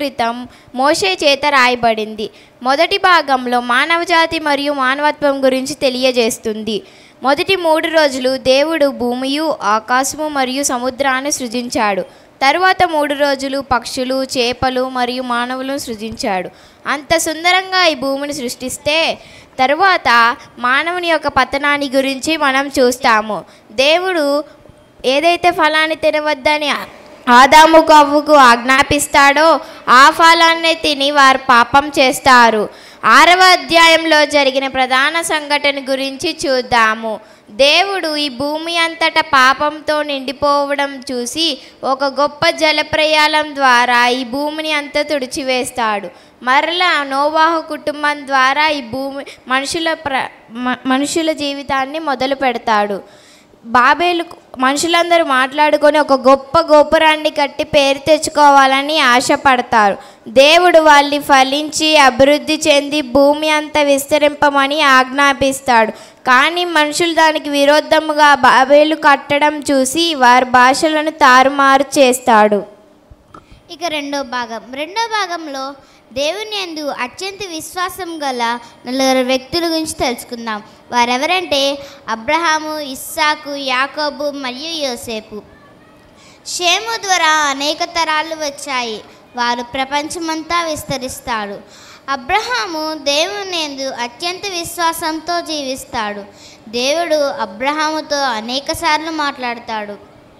క్రితం మోషే చేత రాయబడింది మొదటి భాగంలో మానవజాతి మరియు మానవత్వం గురించి తెలియజేస్తుంది మొదటి మూడు రోజులు దేవుడు భూమియు ఆకాశము మరియు సముద్రాన్ని సృజించాడు తరువాత మూడు రోజులు పక్షులు చేపలు మరియు మానవులను సృజించాడు అంత సుందరంగా ఈ భూమిని సృష్టిస్తే తరువాత మానవుని యొక్క పతనాన్ని గురించి మనం చూస్తాము దేవుడు ఏదైతే ఫలాన్ని తినవద్దని ఆదాము కవ్వుకు ఆజ్ఞాపిస్తాడో ఆ ఫలాన్ని తిని వారు పాపం చేస్తారు ఆరవ అధ్యాయంలో జరిగిన ప్రధాన సంఘటన గురించి చూద్దాము దేవుడు ఈ భూమి అంతటా పాపంతో నిండిపోవడం చూసి ఒక గొప్ప జలప్రయాలం ద్వారా ఈ భూమిని అంతా తుడిచివేస్తాడు మరలా నోవాహు కుటుంబం ద్వారా ఈ భూమి మనుషుల ప్ర మ- మనుషుల జీవితాన్ని మొదలు పెడతాడు బాబేలు మనుషులందరూ మాట్లాడుకొని ఒక గొప్ప గోపురాన్ని కట్టి పేరు తెచ్చుకోవాలని ఆశపడతారు దేవుడు వాళ్ళని ఫలించి అభివృద్ధి చెంది భూమి అంతా విస్తరింపమని ఆజ్ఞాపిస్తాడు కానీ మనుషులు దానికి విరోధముగా బాబేలు కట్టడం చూసి వారి భాషలను తారుమారు చేస్తాడు ఇక రెండో భాగం రెండో భాగంలో దేవుని యందు అత్యంత విశ్వాసం గల నలుగురు వ్యక్తుల గురించి తెలుసుకుందాం వారెవరంటే అబ్రహాము ఇస్సాకు యాకోబు మరియు యోసేపు షేము ద్వారా అనేక తరాలు వచ్చాయి వారు ప్రపంచమంతా విస్తరిస్తాడు అబ్రహాము దేవుని యందు అత్యంత విశ్వాసంతో జీవిస్తాడు దేవుడు అబ్రహాముతో అనేకసార్లు మాట్లాడతాడు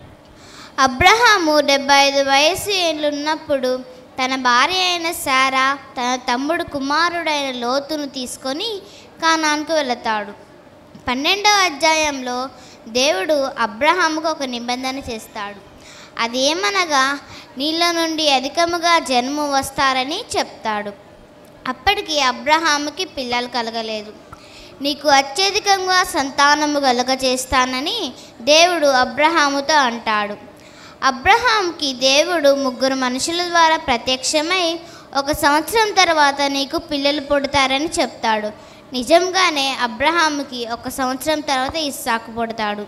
అబ్రహాము డెబ్బై ఐదు వయసు ఏళ్ళున్నప్పుడు తన భార్య అయిన శారా తన తమ్ముడు కుమారుడైన లోతును తీసుకొని కానానికి వెళతాడు పన్నెండవ అధ్యాయంలో దేవుడు అబ్రహాముకు ఒక నిబంధన చేస్తాడు అదేమనగా నీళ్ళ నుండి అధికముగా జన్ము వస్తారని చెప్తాడు అప్పటికి అబ్రహాముకి పిల్లలు కలగలేదు నీకు అత్యధికంగా సంతానము కలుగజేస్తానని దేవుడు అబ్రహాముతో అంటాడు అబ్రహాంకి దేవుడు ముగ్గురు మనుషుల ద్వారా ప్రత్యక్షమై ఒక సంవత్సరం తర్వాత నీకు పిల్లలు పుడతారని చెప్తాడు నిజంగానే అబ్రహాముకి ఒక సంవత్సరం తర్వాత ఇస్సాకు పుడతాడు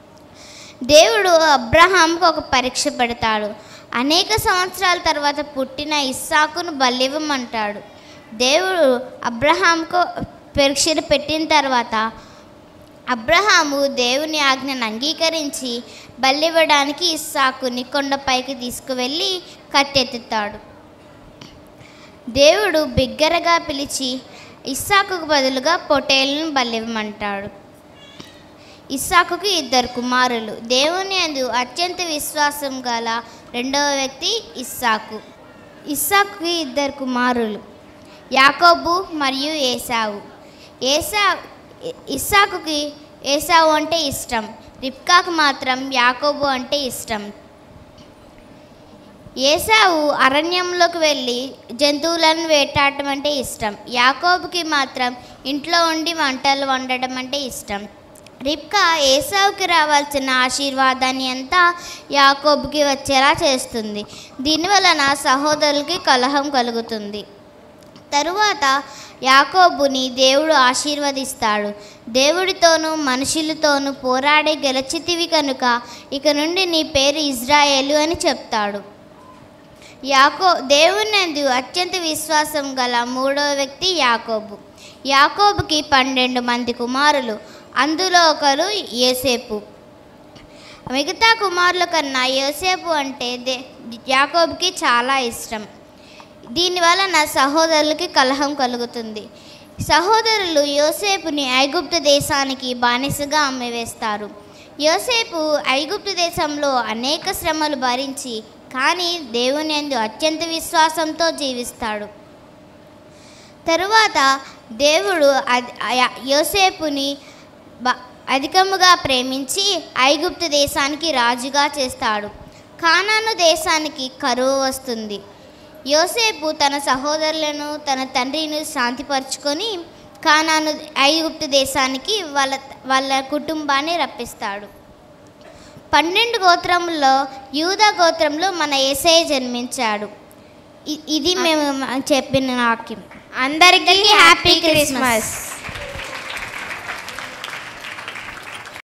దేవుడు అబ్రహాంకు ఒక పరీక్ష పెడతాడు అనేక సంవత్సరాల తర్వాత పుట్టిన ఇస్సాకును బలివ్వమంటాడు దేవుడు అబ్రహాంకు పరీక్షలు పెట్టిన తర్వాత అబ్రహాము దేవుని ఆజ్ఞను అంగీకరించి బలివ్వడానికి ఇస్సాకుని కొండపైకి తీసుకువెళ్ళి కట్టెత్తుతాడు దేవుడు బిగ్గరగా పిలిచి ఇస్సాకుకు బదులుగా పొటేలును బలివ్వమంటాడు ఇస్సాకుకి ఇద్దరు కుమారులు దేవుని అందు అత్యంత విశ్వాసం గల రెండవ వ్యక్తి ఇస్సాకు ఇస్సాకుకి ఇద్దరు కుమారులు యాకోబు మరియు ఏసావు ఏసా ఇస్సాకుకి ఏసావు అంటే ఇష్టం రిప్కాకు మాత్రం యాకోబు అంటే ఇష్టం ఏసావు అరణ్యంలోకి వెళ్ళి జంతువులను వేటాడటం అంటే ఇష్టం యాకోబుకి మాత్రం ఇంట్లో ఉండి వంటలు వండడం అంటే ఇష్టం రిప్కా ఏసావుకి రావాల్సిన ఆశీర్వాదాన్ని అంతా యాకోబుకి వచ్చేలా చేస్తుంది దీనివలన సహోదరులకి కలహం కలుగుతుంది తరువాత యాకోబుని దేవుడు ఆశీర్వదిస్తాడు దేవుడితోనూ మనుషులతోనూ పోరాడి గెలిచితివి కనుక ఇక నుండి నీ పేరు ఇజ్రాయేలు అని చెప్తాడు యాకో దేవునందు అత్యంత విశ్వాసం గల మూడో వ్యక్తి యాకోబు యాకోబుకి పన్నెండు మంది కుమారులు అందులో ఒకరు యోసేపు మిగతా కుమారుల కన్నా యోసేపు అంటే దే యాకోబుకి చాలా ఇష్టం దీనివల్ల నా సహోదరులకి కలహం కలుగుతుంది సహోదరులు యోసేపుని ఐగుప్తు దేశానికి బానిసగా అమ్మివేస్తారు యోసేపు ఐగుప్తు దేశంలో అనేక శ్రమలు భరించి కానీ దేవుని యందు అత్యంత విశ్వాసంతో జీవిస్తాడు తరువాత దేవుడు అద్- ఆ- యోసేపుని బ- అధికముగా ప్రేమించి ఐగుప్తు దేశానికి రాజుగా చేస్తాడు కానాను దేశానికి కరువు వస్తుంది యోసేపు తన సహోదరులను తన తండ్రిని శాంతిపరుచుకొని కానాను ఐగుప్తు దేశానికి వాళ్ళ వాళ్ళ కుటుంబాన్ని రప్పిస్తాడు పన్నెండు గోత్రముల్లో యూదా గోత్రంలో మన ఏసయ్య జన్మించాడు ఇ- ఇది మేము చెప్పిన వాక్యం అందరికీ హ్యాపీ క్రిస్మస్